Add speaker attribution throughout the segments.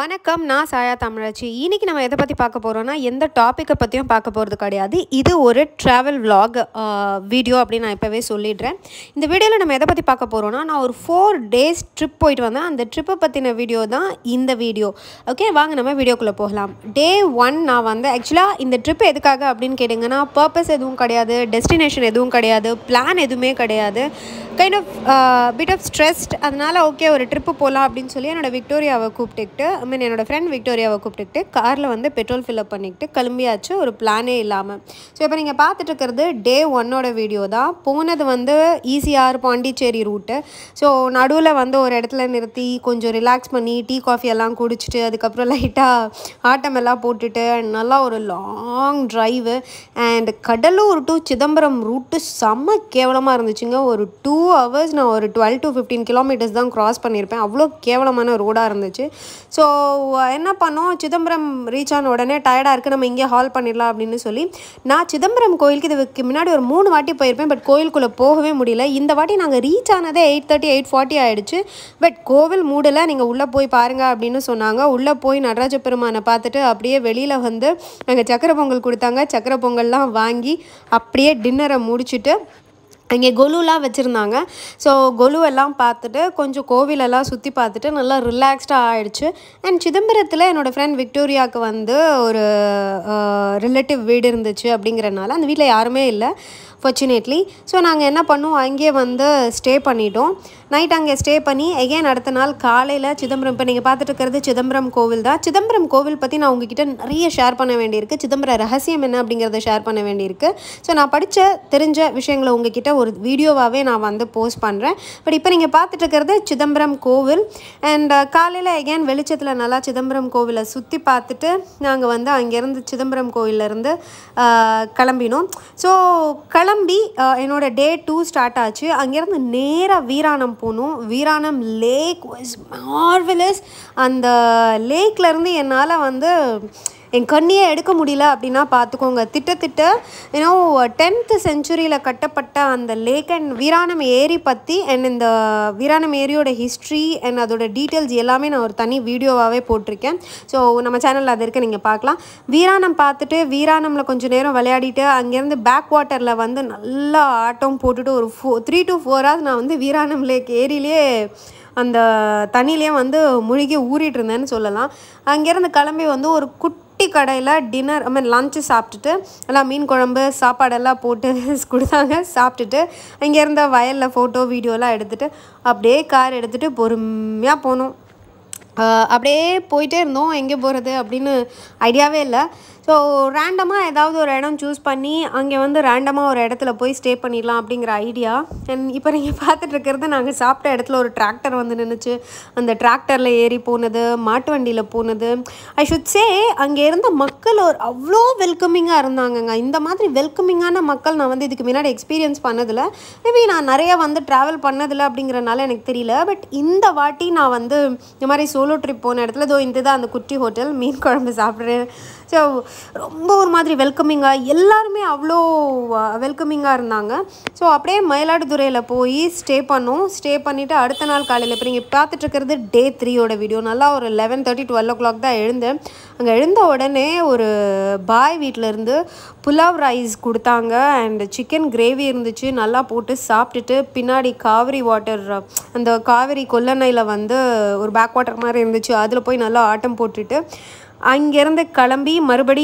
Speaker 1: வணக்கம் நான் சாயா தமிழாச்சி இன்னைக்கு நம்ம எதை பற்றி பார்க்க போகிறோம்னா எந்த டாப்பிக்கை பற்றியும் பார்க்க போகிறது கிடையாது இது ஒரு ட்ராவல் vlog வீடியோ அப்படின்னு நான் இப்போவே சொல்லிடுறேன் இந்த வீடியோவில் நம்ம எதை பற்றி பார்க்க போகிறோம்னா நான் ஒரு ஃபோர் டேஸ் ட்ரிப் போயிட்டு வந்தேன் அந்த ட்ரிப்பை பற்றின வீடியோ தான் இந்த வீடியோ ஓகே வாங்க நம்ம வீடியோக்குள்ளே போகலாம் டே ஒன் நான் வந்து ஆக்சுவலாக இந்த ட்ரிப் எதுக்காக அப்படின்னு கேட்டிங்கன்னா பர்பஸ் எதுவும் கிடையாது டெஸ்டினேஷன் எதுவும் கிடையாது பிளான் எதுவுமே கிடையாது kind of bit of stressed அதனால் ஓகே ஒரு ட்ரிப்பு போகலாம் அப்படின்னு சொல்லி என்னோட விக்டோரியாவை கூப்பிட்டுக்கிட்டு ஐ மீன் என்னோட ஃப்ரெண்ட் விக்டோரியாவை கூப்பிட்டுக்கிட்டு காரில் வந்து பெட்ரோல் ஃபில்அப் பண்ணிக்கிட்டு கிளம்பியாச்சு ஒரு பிளானே இல்லாமல் ஸோ இப்போ நீங்கள் பார்த்துட்டு இருக்கிறது டே ஒன்னோட வீடியோ தான் போனது வந்து ஈசிஆர் பாண்டிச்சேரி ரூட்டு ஸோ நடுவில் வந்து ஒரு இடத்துல நிறுத்தி கொஞ்சம் ரிலாக்ஸ் பண்ணி டீ காஃபி எல்லாம் குடிச்சிட்டு அதுக்கப்புறம் லைட்டாக ஆட்டம் எல்லாம் போட்டுட்டு and நல்லா ஒரு long drive and Cuddalore to Chidambaram route செம்ம கேவலமாக இருந்துச்சுங்க ஒரு டூ ஹவர்ஸ் நான் ஒரு டுவெல் டு ஃபிஃப்டீன் கிலோமீட்டர்ஸ் தான் க்ராஸ் பண்ணியிருப்பேன் அவ்வளோ கேவலமான ரோடாக இருந்துச்சு ஸோ என்ன பண்ணோம் சிதம்பரம் ரீச் ஆன உடனே டயர்டாக இருக்குது நம்ம இங்கே ஹால் பண்ணிடலாம் அப்படின்னு சொல்லி நான் சிதம்பரம் கோயிலுக்கு இதுக்கு முன்னாடி ஒரு மூணு வாட்டி போயிருப்பேன் பட் கோயிலுக்குள்ளே போகவே முடியல இந்த வாட்டி நாங்கள் ரீச் ஆனதே எயிட் தேர்ட்டி எயிட் ஃபார்ட்டி ஆகிடுச்சு பட் கோவில் மூடலை நீங்கள் உள்ளே போய் பாருங்க அப்படின்னு சொன்னாங்க உள்ளே போய் நடராஜ பெருமானை பார்த்துட்டு அப்படியே வெளியில் வந்து நாங்கள் சக்கரை பொங்கல் கொடுத்தாங்க சக்கரை பொங்கல்லாம் வாங்கி அப்படியே டின்னரை முடிச்சுட்டு அங்கே கொலுலாம் வச்சுருந்தாங்க ஸோ கொலு எல்லாம் பார்த்துட்டு கொஞ்சம் கோவிலெல்லாம் சுற்றி பார்த்துட்டு நல்லா ரிலாக்ஸ்டாக ஆயிடுச்சு அண்ட் சிதம்பரத்தில் என்னோடய ஃப்ரெண்ட் விக்டோரியாவுக்கு வந்து ஒரு ரிலேட்டிவ் வீடு இருந்துச்சு அப்படிங்கிறனால அந்த வீட்டில் யாருமே இல்லை ஃபார்ச்சுனேட்லி ஸோ நாங்கள் என்ன பண்ணோம் அங்கேயே வந்து ஸ்டே பண்ணிட்டோம் நைட் அங்கே ஸ்டே பண்ணி எகெயின் அடுத்த நாள் காலையில் சிதம்பரம் இப்போ நீங்கள் பார்த்துட்டு இருக்கிறது சிதம்பரம் கோவில் தான் சிதம்பரம் கோவில் பற்றி நான் உங்ககிட்ட நிறைய ஷேர் பண்ண வேண்டியிருக்கு சிதம்பரம் ரகசியம் என்ன அப்படிங்கிறத ஷேர் பண்ண வேண்டியிருக்கு ஸோ நான் படித்த தெரிஞ்ச விஷயங்களை உங்ககிட்ட ஒரு வீடியோவாகவே நான் வந்து போஸ்ட் பண்ணுறேன் பட் இப்போ நீங்கள் பார்த்துட்டு இருக்கிறது சிதம்பரம் கோவில் அண்ட் காலையில் எகேன் வெளிச்சத்தில் நல்லா சிதம்பரம் கோவிலை சுற்றி பார்த்துட்டு நாங்கள் வந்து அங்கேருந்து சிதம்பரம் கோவிலேருந்து கிளம்பினோம் ஸோ கிளம்பி அஹ், என்னோட டே டூ ஸ்டார்ட் ஆச்சு அங்கேருந்து நேராக வீராணம் போனோம் வீராணம் லேக் வாஸ் மார்வலஸ் அந்த லேக்லேருந்து என்னால் வந்து என் கண்ணியே எடுக்க முடியல அப்படின்னா பார்த்துக்கோங்க திட்டத்திட்ட ஏன்னோ டென்த்து செஞ்சுரியில் கட்டப்பட்ட அந்த லேக் அண்ட் வீராணம் ஏரி பற்றி அண்ட் இந்த வீராணம் ஏரியோட ஹிஸ்ட்ரி அண்ட் அதோட டீட்டெயில்ஸ் எல்லாமே நான் ஒரு தனி வீடியோவாகவே போட்டிருக்கேன் ஸோ நம்ம சேனலில் அது இருக்க நீங்கள் பார்க்கலாம் வீராணம் பார்த்துட்டு வீராணமில் கொஞ்சம் நேரம் விளையாடிட்டு அங்கேருந்து பேக் வாட்டரில் வந்து நல்லா ஆட்டம் போட்டுட்டு ஒரு ஃபோ த்ரீ டு ஃபோர் ஹவர்ஸ் நான் வந்து வீராணம் லேக் ஏரியிலே அந்த தண்ணியிலே வந்து முழுகி ஊறிட்டு இருந்தேன்னு சொல்லலாம் அங்கேருந்து கிளம்பி வந்து ஒரு குட்டி கடையில் டின்னர் ஐ மீன் லஞ்சு சாப்பிட்டுட்டு எல்லாம் மீன் குழம்பு சாப்பாடெல்லாம் போட்டு கொடுத்தாங்க சாப்பிட்டுட்டு அங்கே இருந்த வயலில் ஃபோட்டோ வீடியோலாம் எடுத்துகிட்டு அப்படியே கார் எடுத்துகிட்டு பொறுமையாக போனோம் ஆஹ் அப்படியே போயிட்டே இருந்தோம் எங்கே போகிறது அப்படின்னு ஐடியாவே இல்லை ஸோ ரேண்டமாக ஏதாவது ஒரு இடம் சூஸ் பண்ணி அங்கே வந்து ரேண்டமாக ஒரு இடத்துல போய் ஸ்டே பண்ணிடலாம் அப்படிங்கிற ஐடியா அண்ட் இப்போ நீங்கள் பார்த்துட்டு இருக்கிறது நாங்கள் சாப்பிட்ட இடத்துல ஒரு டிராக்டர் வந்து நின்றுச்சு அந்த டிராக்டரில் ஏறி போனது மாட்டு வண்டியில் போனது ஐ ஷுட் சே அங்கே இருந்த மக்கள் ஒரு அவ்வளோ வெல்கமிங்காக இருந்தாங்கங்க இந்த மாதிரி வெல்கமிங்கான மக்கள் நான் வந்து இதுக்கு முன்னாடி எக்ஸ்பீரியன்ஸ் பண்ணதில்ல மேபி நான் நிறைய வந்து ட்ராவல் பண்ணதில்லை அப்படிங்கிறனால எனக்கு தெரியல பட் இந்த வாட்டி நான் வந்து இந்த மாதிரி சோலோ ட்ரிப் போன இடத்துல இதோ இந்த தான் அந்த குட்டி ஹோட்டல் மீன் குழம்பு சாப்பிட்றேன் ஸோ ரொம்ப ஒரு மாதிரி வெல்கமிங்காக எல்லாருமே அவ்வளோ வெல்கமிங்காக இருந்தாங்க ஸோ அப்படியே மயிலாடுதுறையில் போய் ஸ்டே பண்ணோம் ஸ்டே பண்ணிவிட்டு அடுத்த நாள் காலையில் இப்போ நீங்கள் பார்த்துட்டு இருக்கிறது டே த்ரீயோட வீடியோ நல்லா ஒரு eleven thirty twelve o'clock தான் எழுந்தேன் அங்கே எழுந்த உடனே ஒரு பாய் வீட்டிலேருந்து புலாவ் ரைஸ் கொடுத்தாங்க அண்ட் சிக்கன் கிரேவி இருந்துச்சு நல்லா போட்டு சாப்பிட்டுட்டு பின்னாடி காவிரி வாட்டர் அந்த காவிரி கொல்லணையில் வந்து ஒரு பேக் வாட்டர் மாதிரி இருந்துச்சு அதில் போய் நல்லா ஆட்டம் போட்டுட்டு அங்கேருந்து கிளம்பி மறுபடி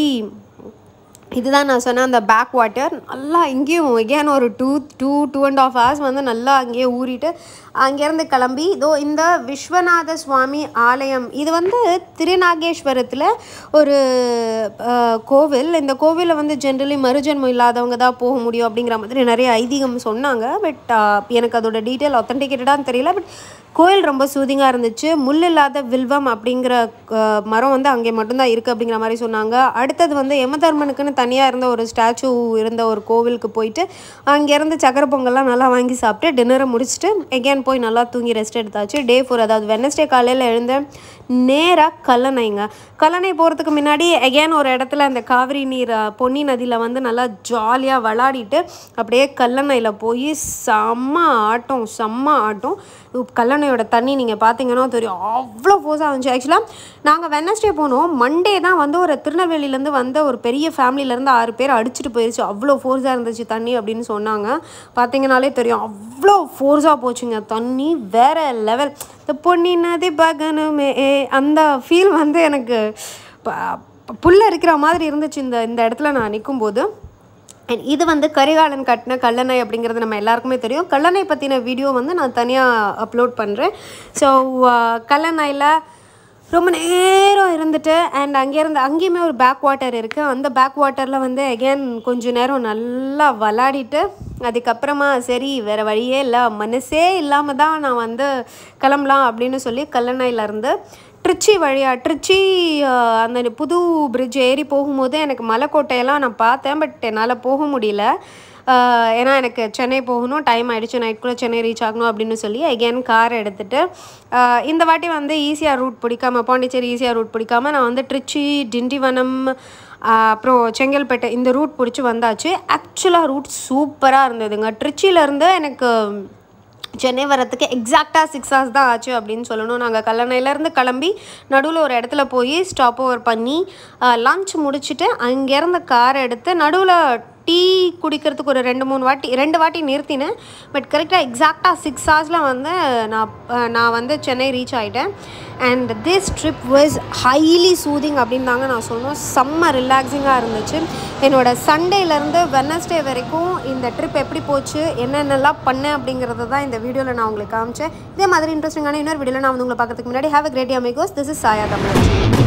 Speaker 1: இதுதான் நான் சொன்ன அந்த பேக் வாட்டர் நல்லா இங்கேயும் எகேன் ஒரு two two two and half hours வந்து நல்லா அங்கேயே ஊறிட்டு அங்கேருந்து கிளம்பி இதோ இந்த விஸ்வநாத சுவாமி ஆலயம் இது வந்து திருநாகேஸ்வரத்தில் ஒரு அஹ், கோவில் இந்த கோவிலில் வந்து ஜென்ரலி மறுஜன்மம் இல்லாதவங்க தான் போக முடியும் அப்படிங்கிற மாதிரி நிறைய ஐதீகம் சொன்னாங்க பட் எனக்கு அதோட டீட்டெயில் ஒத்தன்டிகேட்டடான்னு தெரியல பட் கோயில் ரொம்ப சூதிங்காக இருந்துச்சு முள் இல்லாத வில்வம் அப்படிங்கிற அஹ், மரம் வந்து அங்கே மட்டும்தான் இருக்குது அப்படிங்கிற மாதிரி சொன்னாங்க அடுத்தது வந்து யமதர்மனுக்குன்னு தனியாக இருந்த ஒரு ஸ்டாச்சு இருந்த ஒரு கோவிலுக்கு போயிட்டு அங்கேருந்து சக்கரை பொங்கல்லாம் நல்லா வாங்கி சாப்பிட்டு டின்னரை முடிச்சுட்டு எகேன் போய் நல்லா தூங்கி ரெஸ்ட் எடுத்தாச்சு டே ஃபோர் அதாவது வெனஸ்டே காலையில் எழுந்தேன் நேராக கல்லணைங்க கல்லணை போகிறதுக்கு முன்னாடி எகேன் ஒரு இடத்துல அந்த காவிரி நீர் அஹ், பொன்னி நதியில் வந்து நல்லா ஜாலியாக விளாடிட்டு அப்படியே கல்லணையில் போய் செம்ம ஆட்டம் செம்ம ஆட்டம் கல்லணையோட தண்ணி நீங்கள் பார்த்தீங்கன்னா தெரியும் அவ்வளோ ஃபோர்ஸாக இருந்துச்சு ஆக்சுவலாக நாங்கள் வெனஸ்டே போனோம் மண்டே தான் வந்து ஒரு திருநெல்வேலியிலேருந்து வந்த ஒரு பெரிய ஃபேமிலியிலேருந்து ஆறு பேர் அடிச்சுட்டு போயிடுச்சு அவ்வளோ ஃபோர்ஸாக இருந்துச்சு தண்ணி அப்படின்னு சொன்னாங்க பார்த்தீங்கனாலே தெரியும் அவ்வளோ ஃபோர்ஸாக போச்சுங்க தண்ணி வேற லெவல் இந்த பொன்னி நதி பகனுமே அந்த ஃபீல் வந்து எனக்கு ப- புல்ல இருக்கிற மாதிரி இருந்துச்சு இந்த இந்த இடத்துல நான் நிற்கும்போது அண்ட் இது வந்து கரிகாலன் கட்டின கல்லணை அப்படிங்கிறது நம்ம எல்லாருக்குமே தெரியும் கல்லணை பற்றின வீடியோ வந்து நான் தனியாக அப்லோட் பண்ணுறேன் ஸோ கல்லணையில் ரொம்ப நேரம் இருந்துட்டு அண்ட் அங்கேருந்து அங்கேயுமே ஒரு பேக் வாட்டர் இருக்குது அந்த பேக் வாட்டரில் வந்து அகேன் கொஞ்ச நேரம் நல்லா விளாடிட்டு அதுக்கப்புறமா சரி வேறு வழியே இல்லை மனசே இல்லாமல் தான் நான் வந்து கிளம்பலாம் அப்படின்னு சொல்லி கல்லணையிலேருந்து ட்ரிச்சி வழியாக ட்ரிச்சி அஹ், அந்த புது பிரிட்ஜ் ஏறி போகும்போது எனக்கு மலைக்கோட்டையெல்லாம் நான் பார்த்தேன் பட் என்னால் போக முடியல அஹ், ஏன்னா எனக்கு சென்னை போகணும் டைம் ஆயிடுச்சு நைட்குள்ளே சென்னை ரீச் ஆகணும் அப்படின்னு சொல்லி அகேன் கார் எடுத்துகிட்டு இந்த வாட்டி வந்து ஈஸியாக ரூட் பிடிக்காம பாண்டிச்சேரி ஈஸியாக ரூட் பிடிக்காம நான் வந்து ட்ரிச்சி டிண்டிவனம் அஹ், அப்புறம் செங்கல்பேட்டை இந்த ரூட் பிடிச்சி வந்தாச்சு ஆக்சுவலாக ரூட் சூப்பராக இருந்ததுங்க ட்ரிச்சிலேருந்து எனக்கு சென்னை வரத்துக்கு எக்ஸாக்டாக சிக்ஸ் ஹவர்ஸ் தான் ஆச்சு அப்படின்னு சொல்லணும் நாங்கள் கல்லணையிலேருந்து கிளம்பி நடுவில் ஒரு இடத்துல போய் ஸ்டாப் ஓவர் பண்ணி லஞ்ச் முடிச்சுட்டு அங்கேருந்து கார் எடுத்து நடுவில் டீ குடிக்கிறதுக்கு ஒரு ரெண்டு மூணு வாட்டி ரெண்டு வாட்டி நிறுத்தினேன் பட் கரெக்டாக எக்ஸாக்டாக சிக்ஸ் ஹவர்ஸில் வந்து நான் அஹ், நான் வந்து சென்னை ரீச் ஆகிட்டேன் and this trip was highly soothing அப்படின்னு தாங்க நான் சொல்லணும் செம்ம ரிலாக்ஸிங்காக இருந்துச்சு என்னோட சண்டேலேருந்து வெனஸ்டே வரைக்கும் இந்த ட்ரிப் எப்படி போச்சு என்னென்னலாம் பண்ணேன் அப்படிங்கிறது தான் இந்த வீடியோவில் நான் உங்களுக்கு காமிச்சேன் இதே மாதிரி இன்ட்ரெஸ்டிங்கான இன்னொரு வீடியோவில் நான் வந்து உங்களை பார்க்கறதுக்கு முன்னாடி have a great amigos this is Saaya Tamil